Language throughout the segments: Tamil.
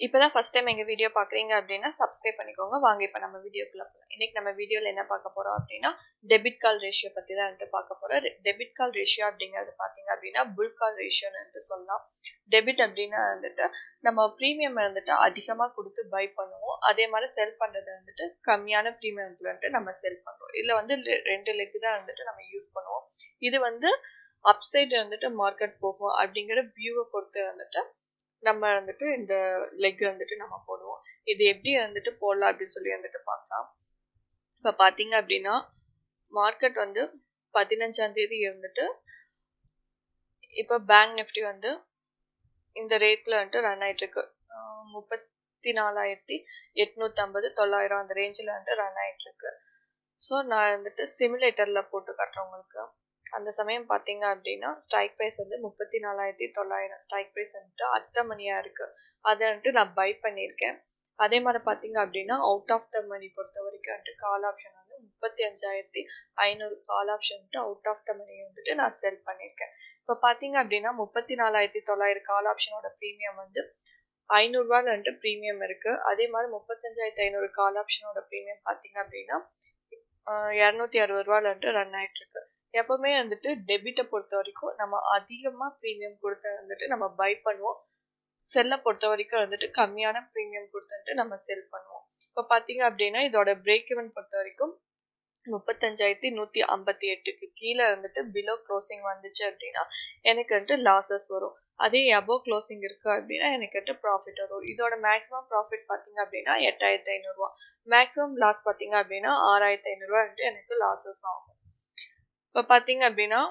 இப்பதான் ஃபர்ஸ்ட் டைம் எங்க வீடியோ பாக்குறீங்க அப்படின்னா சப்ஸ்கிரைப் பண்ணிக்கோங்க வாங்க இப்ப நம்ம வீடியோக்குள்ள போகலாம் இன்னைக்கு நம்ம வீடியோல என்ன பார்க்க போறோம் அப்படின்னா டெபிட் கால் ரேஷியோ பத்தி தான் வந்துட்டு பார்க்க போறோம் டெபிட் கால் ரேஷியோ அப்படிங்கிறது பாத்தீங்க அப்படின்னா புல் கால் ரேஷியோன்னு சொல்லலாம் டெபிட் அப்படின்னா வந்துட்டு நம்ம ப்ரீமியம் வந்துட்டு அதிகமா கொடுத்து பை பண்ணுவோம் அதே மாதிரி செல் பண்றது வந்துட்டு கம்மியான ப்ரீமியம்ல வந்துட்டு நம்ம செல் பண்ணுவோம் இதுல வந்து ரெ- ரெண்டு லெக் தான் வந்துட்டு நம்ம யூஸ் பண்ணுவோம் இது வந்து அப்சைடு வந்துட்டு மார்க்கெட் போகும் அப்படிங்கிற வியூவை பொறுத்து வந்துட்டு நம்ம வந்துட்டு இந்த லெக் வந்துட்டு நம்ம போடுவோம் இது எப்படி வந்துட்டு போடலாம் அப்படின்னு சொல்லி வந்துட்டு பார்க்கலாம் இப்போ பார்த்தீங்க அப்படின்னா மார்க்கெட் வந்து பதினஞ்சாம் தேதி இருந்துட்டு இப்போ பேங்க் நிஃப்டி வந்து இந்த ரேட்ல வந்துட்டு ரன் ஆயிட்டு இருக்கு ஆஹ் முப்பத்தி நாலாயிரத்தி எட்நூத்தம்பது தொள்ளாயிரம் அந்த ரேஞ்சில் வந்துட்டு ரன் ஆயிட்டு இருக்கு ஸோ நான் வந்துட்டு சிமுலேட்டர்ல போட்டு காட்டுறேன் உங்களுக்கு அந்த சமயம் பார்த்தீங்க அப்படின்னா ஸ்ட்ரைக் ப்ரைஸ் வந்து முப்பத்தி நாலாயிரத்தி தொள்ளாயிரம் ஸ்ட்ரைக் ப்ரைஸ் வந்துட்டு அர்த்த மணியா இருக்கு அதை வந்துட்டு நான் பை பண்ணியிருக்கேன் அதே மாதிரி பார்த்தீங்க அப்படின்னா அவுட் ஆஃப் த மணி பொறுத்த வரைக்கும் வந்துட்டு கால் ஆப்ஷன் வந்து முப்பத்தி அஞ்சாயிரத்தி ஐநூறு கால் ஆப்ஷன் வந்துட்டு அவுட் ஆஃப் த மணி வந்துட்டு நான் செல் பண்ணியிருக்கேன் இப்போ பார்த்தீங்க அப்படின்னா முப்பத்தி நாலாயிரத்தி தொள்ளாயிரம் கால் ஆப்ஷனோட ப்ரீமியம் வந்து ஐநூறுரூவால வந்துட்டு ப்ரீமியம் இருக்கு அதே மாதிரி முப்பத்தஞ்சாயிரத்தி ஐநூறு கால் ஆப்ஷனோட ப்ரீமியம் பார்த்தீங்க அப்படின்னா இரநூத்தி அறுபது ரூபால வந்துட்டு ரன் ஆயிட்டு இருக்கு எப்பவுமே வந்துட்டு டெபிட்டை பொறுத்த வரைக்கும் நம்ம அதிகமா ப்ரீமியம் கொடுத்து வந்துட்டு நம்ம பை பண்ணுவோம் செல்லை பொறுத்த வரைக்கும் வந்துட்டு கம்மியான ப்ரீமியம் கொடுத்துட்டு நம்ம செல் பண்ணுவோம் இப்போ பார்த்தீங்க அப்படின்னா இதோட பிரேக் இவன் பொறுத்த வரைக்கும் முப்பத்தஞ்சாயிரத்தி நூற்றி ஐம்பத்தி எட்டுக்கு கீழே வந்துட்டு பிலோ க்ளோசிங் வந்துச்சு அப்படின்னா எனக்கு வந்துட்டு லாசஸ் வரும் அதே அபோவ் க்ளோசிங் இருக்கு அப்படின்னா எனக்கு வந்துட்டு ப்ராஃபிட் வரும் இதோட மேக்ஸிமம் ப்ராஃபிட் பார்த்தீங்க அப்படின்னா எட்டாயிரத்தி ஐநூறுரூவா மேக்ஸிமம் லாஸ் பார்த்தீங்க அப்படின்னா ஆறாயிரத்தி ஐநூறுரூவா வந்துட்டு எனக்கு லாசஸ் ஆகும் இப்போ பார்த்தீங்க அப்படின்னா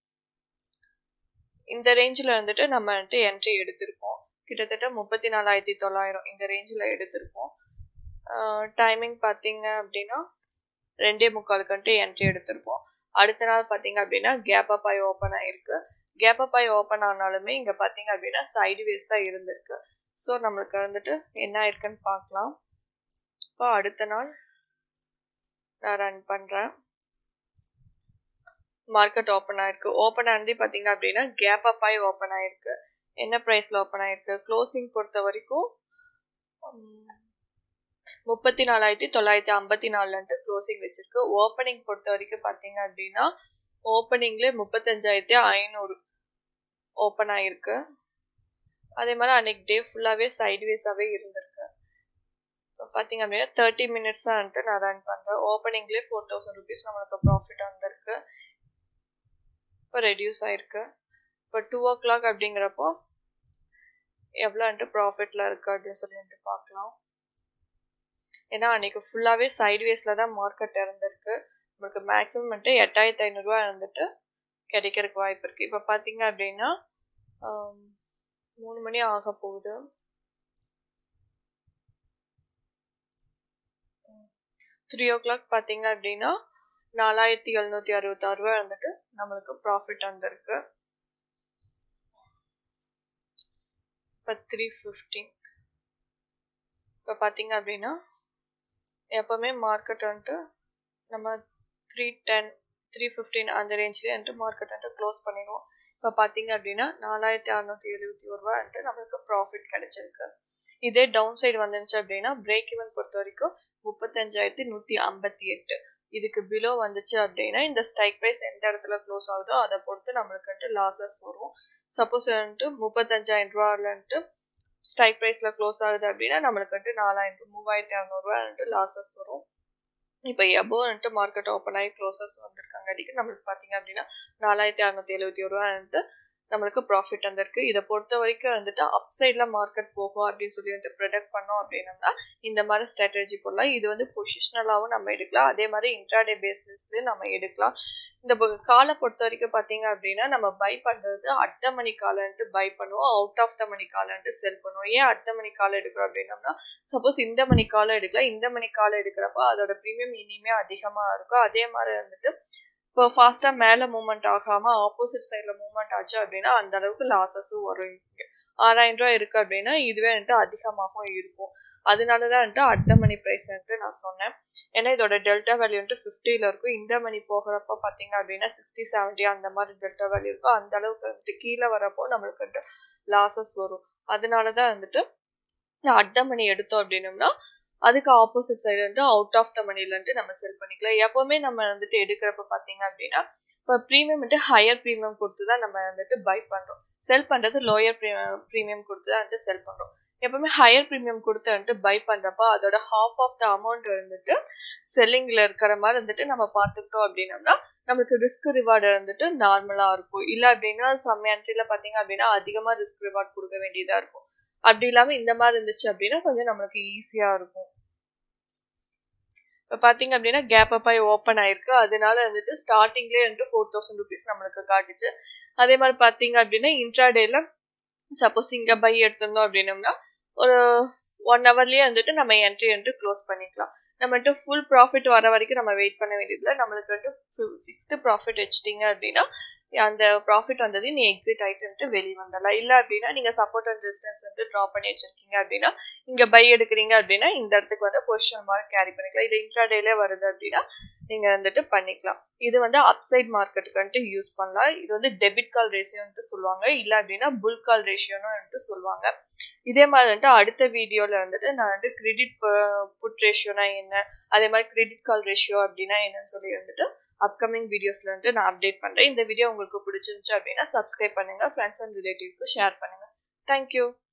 இந்த ரேஞ்சில் வந்துட்டு நம்ம வந்துட்டு என்ட்ரி எடுத்திருக்கோம் கிட்டத்தட்ட முப்பத்தி நாலாயிரத்தி தொள்ளாயிரம் இந்த ரேஞ்சில் எடுத்திருக்கோம் டைமிங் பார்த்தீங்க அப்படின்னா ரெண்டே முக்காலுக்கு வந்துட்டு என்ட்ரி எடுத்திருப்போம் அடுத்த நாள் பார்த்தீங்க அப்படின்னா கேப் அப் ஆகி ஓப்பன் ஆயிருக்கு கேப் அப் ஆகி ஓப்பன் ஆனாலுமே இங்கே பார்த்தீங்க அப்படின்னா சைடு வேஸ் தான் இருந்திருக்கு ஸோ நம்மளுக்கு வந்துட்டு என்ன ஆயிருக்குன்னு பார்க்கலாம் இப்போ அடுத்த நாள் நான் ரன் பண்ணுறேன் மார்க்கெட் ஓப்பன் ஆயிருக்கு ஓப்பன் ஆனது பார்த்தீங்க அப்படின்னா கேப் அப் ஆகி ஓப்பன் ஆயிருக்கு என்ன ப்ரைஸில் ஓப்பன் ஆயிருக்கு க்ளோசிங் பொறுத்த வரைக்கும் முப்பத்தி நாலாயிரத்தி தொள்ளாயிரத்தி ஐம்பத்தி நாலுன்ட்டு க்ளோசிங் வச்சிருக்கு ஓப்பனிங் பொறுத்த வரைக்கும் பார்த்தீங்க அப்படின்னா ஓப்பனிங்லேயே முப்பத்தஞ்சாயிரத்தி ஐநூறு ஓப்பன் ஆயிருக்கு அதே மாதிரி அன்னைக்கு டே ஃபுல்லாகவே சைட்வேஸாகவே இருந்திருக்கு இப்போ பார்த்தீங்க அப்படின்னா தேர்ட்டி மினிட்ஸ் தான் வந்துட்டு நான் ரன் பண்ணுறேன் ஓப்பனிங்லேயே ஃபோர் தௌசண்ட் ருபீஸ் நம்மளுக்கு ப்ராஃபிட் வந்திருக்கு இப்போ ரெடியூஸ் ஆயிருக்கு இப்போ டூ ஓ கிளாக் அப்படிங்கிறப்போ எவ்வளோ வந்துட்டு ப்ராஃபிட்டில் இருக்குது அப்படின்னு சொல்லி வந்துட்டு பார்க்கலாம் ஏன்னா அன்னைக்கு ஃபுல்லாகவே சைட்வேஸில் தான் மார்க்கெட் இருந்திருக்கு நம்மளுக்கு மேக்ஸிமம் வந்துட்டு எட்டாயிரத்தி ஐநூறுரூவா இருந்துட்டு கிடைக்கிறதுக்கு வாய்ப்பு இருக்குது இப்போ பார்த்தீங்க அப்படின்னா ஆம், மூணு மணி ஆக போகுது த்ரீ ஓ கிளாக் பார்த்தீங்க அப்படின்னா நாலாயிரத்தி எழுநூற்றி அறுபத்தாறு ரூபா இருந்துட்டு நம்மளுக்கு ப்ராஃபிட் வந்திருக்கு இப்போ த்ரீ ஃபிஃப்டீன் இப்போ பார்த்தீங்க அப்படின்னா எப்போவுமே மார்க்கெட் வந்துட்டு நம்ம த்ரீ டென் த்ரீ ஃபிஃப்டீன் அந்த ரேஞ்ச்லேயே வந்துட்டு மார்க்கெட் வந்துட்டு க்ளோஸ் பண்ணிடுவோம் இப்போ பார்த்தீங்க அப்படின்னா நாலாயிரத்தி அறநூற்றி எழுபத்தி ஒரு ரூபா வந்துட்டு நம்மளுக்கு ப்ராஃபிட் கிடைச்சிருக்கு இதே டவுன் சைடு வந்துருந்துச்சு அப்படின்னா பிரேக் ஈவன் பொறுத்த வரைக்கும் முப்பத்தஞ்சாயிரத்தி நூற்றி ஐம்பத்தி எட்டு இதுக்கு பிலோ வந்துச்சு அப்படின்னா இந்த ஸ்ட்ரைக் ப்ரைஸ் எந்த இடத்துல க்ளோஸ் ஆகுதோ அதை பொறுத்து நம்மளுக்கு வந்துட்டு லாசஸ் வரும் சப்போஸ் வந்துட்டு முப்பத்தஞ்சாயிரம் ரூபாலன்ட்டு ஸ்ட்ரைக் ப்ரைஸில் க்ளோஸ் ஆகுது அப்படின்னா நம்மளுக்கு வந்துட்டு நாலாயிரம் மூவாயிரத்தி அறநூறுவா வந்துட்டு லாசஸ் வரும் இப்போ எபோ வந்துட்டு மார்க்கெட் ஓப்பன் ஆகி க்ளோசஸ் வந்திருக்காங்க அடிக்கு நம்மளுக்கு பார்த்தீங்க அப்படின்னா நாலாயிரத்தி அறநூற்றி எழுபத்தி ஒரு ரூபா வந்துட்டு நம்மளுக்கு ப்ராஃபிட் வந்திருக்கு இதை பொறுத்த வரைக்கும் வந்துட்டு அப் சைடில் மார்க்கெட் போகும் அப்படின்னு சொல்லி வந்துட்டு ப்ரொடக்ட் பண்ணோம் அப்படின்னம்னா இந்த மாதிரி ஸ்ட்ராட்டஜி போடலாம் இது வந்து பொசிஷனலாகவும் நம்ம எடுக்கலாம் அதே மாதிரி இன்ட்ராடே பேசிஸ்லேயும் நம்ம எடுக்கலாம் இந்த ப- காலை பொறுத்த வரைக்கும் பார்த்தீங்க அப்படின்னா நம்ம பை பண்ணுறது அடுத்த மணி காலன்ட்டு பை பண்ணுவோம் out of the money call and sell பண்ணுவோம் ஏன் அடுத்த மணி காலம் எடுக்கிறோம் அப்படின்னம்னா சப்போஸ் இந்த மணி காலம் எடுக்கலாம் இந்த மணி காலம் எடுக்கிறப்ப அதோட ப்ரீமியம் இனிமே அதிகமாக இருக்கும் அதே மாதிரி வந்துட்டு இப்போ ஃபாஸ்ட்டாக மேலே மூவ்மெண்ட் ஆகாமல் ஆப்போசிட் சைடில் மூவ்மெண்ட் ஆச்சு அப்படின்னா அந்த அளவுக்கு லாசஸும் வரும் இங்க. ஆறாயிரம் ரூபாய் இருக்கு அப்படின்னா இதுவே வந்துட்டு அதிகமாகவும் இருக்கும் அதனால தான் வந்துட்டு அடுத்த மணி ப்ரைஸ் வந்துட்டு நான் சொன்னேன் ஏன்னா இதோட டெல்டா வேல்யூ வந்துட்டு ஃபிஃப்டியில் இருக்கும் இந்த மணி போகிறப்போ பார்த்தீங்க அப்படின்னா சிக்ஸ்டி செவன்ட்டி அந்த மாதிரி டெல்டா வேல்யூ இருக்கும் அந்த அளவுக்கு வந்துட்டு கீழே வரப்போ நம்மளுக்கு வந்துட்டு லாசஸ் வரும் அதனால தான் வந்துட்டு அட் த மணி எடுத்தோம் அப்படின்னம்னா அதுக்கு ஆப்போசிட் சைடு வந்து அவுட் ஆஃப் த மணிலேருந்து நம்ம செல் பண்ணிக்கலாம் எப்போவுமே நம்ம வந்துட்டு எடுக்கிறப்ப பார்த்தீங்க அப்படின்னா இப்போ ப்ரீமியம் வந்துட்டு ஹையர் ப்ரீமியம் கொடுத்து தான் நம்ம வந்துட்டு பை பண்ணுறோம் செல் பண்ணுறது லோயர் ப்ரீமியம் ப்ரீமியம் கொடுத்து தான் வந்துட்டு செல் பண்ணுறோம் எப்பவுமே ஹையர் ப்ரீமியம் கொடுத்து வந்துட்டு பை பண்ணுறப்போ அதோட ஹாஃப் ஆஃப் த அமௌண்ட் வந்துட்டு செல்லிங்கில் இருக்கிற மாதிரி வந்துட்டு நம்ம பார்த்துக்கிட்டோம் அப்படின்னம்னா நம்மளுக்கு ரிஸ்க் ரிவார்டு வந்துட்டு நார்மலாக இருக்கும் இல்லை அப்படின்னா சம் என்ட்ரியில் பார்த்தீங்க அப்படின்னா அதிகமாக ரிஸ்க் ரிவார்ட் கொடுக்க வேண்டியதாக இருக்கும் அப்படி இல்லாமல் இந்த மாதிரி இருந்துச்சு அப்படின்னா கொஞ்சம் நம்மளுக்கு ஈஸியாக இருக்கும் இப்போ பார்த்தீங்க அப்படின்னா கேப் அப் ஆகி ஓப்பன் ஆயிருக்கு அதனால வந்துட்டு ஸ்டார்டிங்லேயே வந்துட்டு ஃபோர் தௌசண்ட் ருபீஸ் நம்மளுக்கு காட்டுச்சு அதே மாதிரி பார்த்தீங்க அப்படின்னா இன்ட்ராடேல சப்போஸ் இங்கே பை எடுத்திருந்தோம் அப்படின்னம்னா ஒரு ஒன் ஹவர்லேயே வந்துட்டு நம்ம என்ட்ரி வந்துட்டு க்ளோஸ் பண்ணிக்கலாம் நம்ம வந்துட்டு ஃபுல் ப்ராஃபிட் வர வரைக்கும் நம்ம வெயிட் பண்ண வேண்டியதில்லை நம்மளுக்கு வந்துட்டு ஃபிக்ஸ்டு ப்ராஃபிட் வச்சிட்டிங்க அப்படின்னா அந்த ப்ராஃபிட் வந்தது நீ எக்ஸிட் ஆகிட்டு வெளியே வந்துடலாம் இல்லை அப்படின்னா நீங்கள் சப்போர்ட் அண்ட் டிஸ்டன்ஸ் வந்து ட்ரா பண்ணி வச்சிருக்கீங்க அப்படின்னா இங்கே பை எடுக்கிறீங்க அப்படின்னா இந்த இடத்துக்கு வந்து பொசிஷன் மார்க் கேரி பண்ணிக்கலாம் இது இன்ட்ராடேலே வருது அப்படின்னா நீங்கள் வந்துட்டு பண்ணிக்கலாம் இது வந்து அப்சைட் மார்க்கெட்டுக்கு வந்துட்டு யூஸ் பண்ணலாம் இது வந்து டெபிட் கால் ரேஷியோன்ட்டு சொல்லுவாங்க இல்லை அப்படின்னா புல் கால் ரேஷியோன்னு வந்துட்டு சொல்லுவாங்க இதே மாதிரி வந்துட்டு அடுத்த வீடியோவில் வந்துட்டு நான் வந்து கிரெடிட் புட் ரேஷியோனா என்ன அதே மாதிரி கிரெடிட் கால் ரேஷியோ அப்படின்னா என்னன்னு சொல்லி வந்துட்டு அப்கமிங் வீடியோஸில் வந்துட்டு நான் அப்டேட் பண்ணுறேன் இந்த வீடியோ உங்களுக்கு பிடிச்சிருந்துச்சு அப்படின்னா சப்ஸ்கிரைப் பண்ணுங்கள் ஃப்ரெண்ட்ஸ் அண்ட் ரிலேட்டிவ்க்கு ஷேர் பண்ணுங்கள் தேங்க்யூ